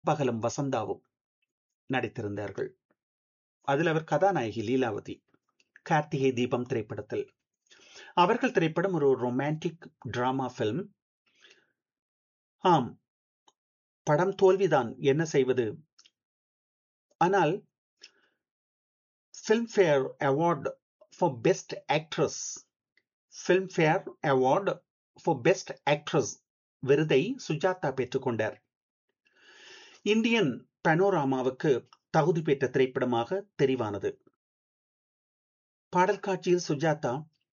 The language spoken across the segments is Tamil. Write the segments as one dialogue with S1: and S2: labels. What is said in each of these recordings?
S1: பகலும் வசந்தாவும் நடித்திருந்தார்கள் அதில் அவர் கதாநாயகி லீலாவதி கார்த்திகை தீபம் திரைப்படத்தில் அவர்கள் திரைப்படம் ஒரு ரொமான்டிக் டிராமா பிலிம் ஆம் படம் தோல்விதான் என்ன செய்வது ஆனால் Filmfare award for best actress Filmfare award for best actress விருதை சுஜாதா பெற்றுக்கொண்டார் இந்தியன் பனோராமாவுக்கு தகுதி பெற்ற திரைப்படமாக தெரிவானது பாடல் காட்சியில் சுஜாதா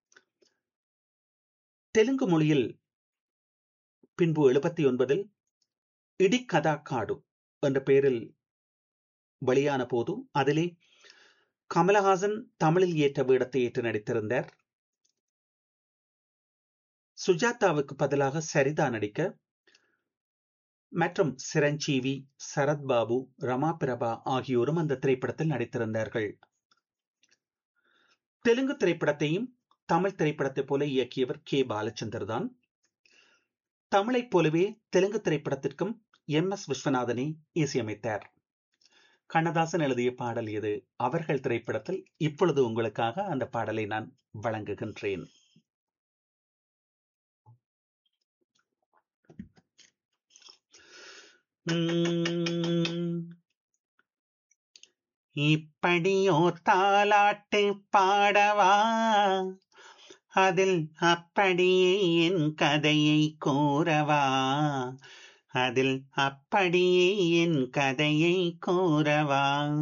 S1: தெலுங்கு மொழியில் பின்பு எழுபத்தி ஒன்பதில் இடிக்கதா காடு என்ற பெயரில் வெளியான போது அதிலே கமலஹாசன் தமிழில் ஏற்ற வேடத்தை ஏற்று நடித்திருந்தார் சுஜாதாவுக்கு பதிலாக சரிதா நடிக்க மற்றும் சிரஞ்சீவி சரத்பாபு ரமா பிரபா ஆகியோரும் அந்த திரைப்படத்தில் நடித்திருந்தார்கள் தெலுங்கு திரைப்படத்தையும் தமிழ் திரைப்படத்தை போல இயக்கியவர் கே பாலச்சந்தர் தான் தமிழைப் போலவே தெலுங்கு திரைப்படத்திற்கும் எம் எஸ் விஸ்வநாதனை இசையமைத்தார் கண்ணதாசன் எழுதிய பாடல் இது அவர்கள் திரைப்படத்தில் இப்பொழுது உங்களுக்காக அந்த பாடலை நான் வழங்குகின்றேன் இப்படியோ தாலாட்டு பாடவா அதில் அப்படியே என் கதையை கூறவா அதில் அப்படியே என் கதையை கூறவா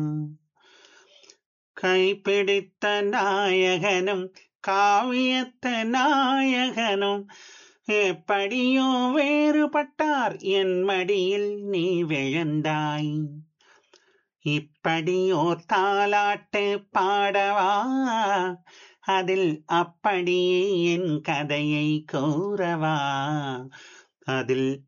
S1: கைப்பிடித்த நாயகனும் காவியத்த நாயகனும் எப்படியோ வேறுபட்டார் என் மடியில் நீ விழுந்தாய் இப்படியோ தாலாட்டு பாடவா அதில் அப்படியே என் கதையை கூறவா அதில்